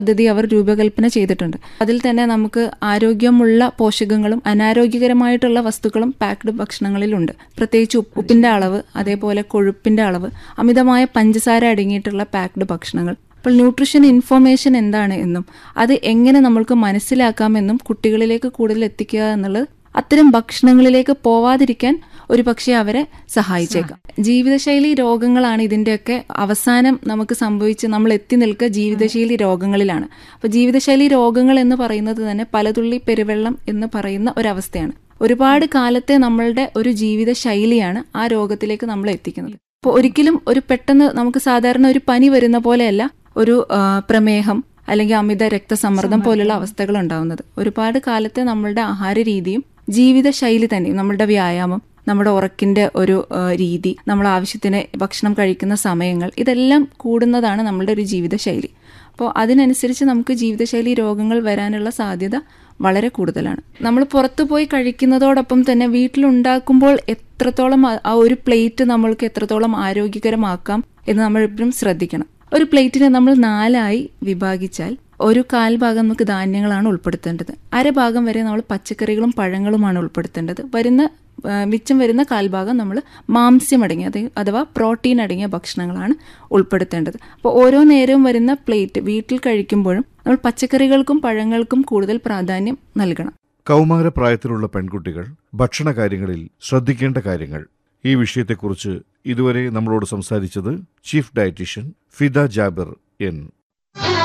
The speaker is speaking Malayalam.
പദ്ധതി അവർ രൂപകൽപ്പന ചെയ്തിട്ടുണ്ട് അതിൽ തന്നെ നമുക്ക് ആരോഗ്യമുള്ള പോഷകങ്ങളും അനാരോഗ്യകരമായിട്ടുള്ള വസ്തുക്കളും പാക്ഡ് ഭക്ഷണങ്ങളിലുണ്ട് പ്രത്യേകിച്ച് ഉപ്പ് ഉപ്പിന്റെ അളവ് അതേപോലെ കൊഴുപ്പിന്റെ അളവ് അമിതമായ പഞ്ചസാര അടങ്ങിയിട്ടുള്ള പാക്ഡ് ഭക്ഷണങ്ങൾ അപ്പോൾ ന്യൂട്രീഷൻ ഇൻഫോർമേഷൻ എന്താണ് എന്നും അത് എങ്ങനെ നമ്മൾക്ക് മനസ്സിലാക്കാമെന്നും കുട്ടികളിലേക്ക് കൂടുതൽ എത്തിക്കുക എന്നുള്ളത് അത്തരം ഭക്ഷണങ്ങളിലേക്ക് പോവാതിരിക്കാൻ ഒരു പക്ഷേ അവരെ സഹായിച്ചേക്കാം ജീവിതശൈലി രോഗങ്ങളാണ് ഇതിന്റെയൊക്കെ അവസാനം നമുക്ക് സംഭവിച്ച് നമ്മൾ എത്തി നിൽക്കുക ജീവിതശൈലി രോഗങ്ങളിലാണ് അപ്പൊ ജീവിതശൈലി രോഗങ്ങൾ എന്ന് പറയുന്നത് തന്നെ പലതുള്ളി പെരുവെള്ളം എന്ന് പറയുന്ന ഒരവസ്ഥയാണ് ഒരുപാട് കാലത്തെ നമ്മളുടെ ഒരു ജീവിത ശൈലിയാണ് ആ രോഗത്തിലേക്ക് നമ്മൾ എത്തിക്കുന്നത് അപ്പോൾ ഒരിക്കലും ഒരു പെട്ടെന്ന് നമുക്ക് സാധാരണ ഒരു പനി വരുന്ന പോലെയല്ല ഒരു ആ, പ്രമേഹം അല്ലെങ്കിൽ അമിത രക്തസമ്മർദ്ദം പോലുള്ള അവസ്ഥകൾ ഉണ്ടാവുന്നത് ഒരുപാട് കാലത്തെ നമ്മളുടെ ആഹാര രീതിയും ജീവിതശൈലി തന്നെയും നമ്മളുടെ വ്യായാമം നമ്മുടെ ഉറക്കിന്റെ ഒരു ആ, രീതി നമ്മൾ ആവശ്യത്തിന് ഭക്ഷണം കഴിക്കുന്ന സമയങ്ങൾ ഇതെല്ലാം കൂടുന്നതാണ് നമ്മളുടെ ഒരു ജീവിതശൈലി അപ്പോൾ അതിനനുസരിച്ച് നമുക്ക് ജീവിതശൈലി രോഗങ്ങൾ വരാനുള്ള സാധ്യത വളരെ കൂടുതലാണ് നമ്മൾ പുറത്തു പോയി കഴിക്കുന്നതോടൊപ്പം തന്നെ വീട്ടിലുണ്ടാക്കുമ്പോൾ എത്രത്തോളം ആ- ആ ഒരു പ്ലേറ്റ് നമ്മൾക്ക് എത്രത്തോളം ആരോഗ്യകരമാക്കാം എന്ന് നമ്മൾ എപ്പോഴും ശ്രദ്ധിക്കണം ഒരു പ്ലേറ്റിനെ നമ്മൾ നാലായി വിഭാഗിച്ചാൽ ഒരു കാൽ ഭാഗം നമുക്ക് ധാന്യങ്ങളാണ് ഉൾപ്പെടുത്തേണ്ടത് അരഭാഗം വരെ നമ്മൾ പച്ചക്കറികളും പഴങ്ങളുമാണ് ഉൾപ്പെടുത്തേണ്ടത് വരുന്ന ആ, മിച്ചം വരുന്ന കാൽഭാഗം നമ്മൾ മാംസ്യം അടങ്ങിയ അത് അഥവാ പ്രോട്ടീൻ അടങ്ങിയ ഭക്ഷണങ്ങളാണ് ഉൾപ്പെടുത്തേണ്ടത് അപ്പോൾ ഓരോ നേരവും വരുന്ന പ്ലേറ്റ് വീട്ടിൽ കഴിക്കുമ്പോഴും നമ്മൾ പച്ചക്കറികൾക്കും പഴങ്ങൾക്കും കൂടുതൽ പ്രാധാന്യം നൽകണം കൗമാരപ്രായത്തിലുള്ള പെൺകുട്ടികൾ ഭക്ഷണകാര്യങ്ങളിൽ ശ്രദ്ധിക്കേണ്ട കാര്യങ്ങൾ ഈ വിഷയത്തെക്കുറിച്ച് ഇതുവരെ നമ്മളോട് സംസാരിച്ചത് chief dietitian Fida Jabir N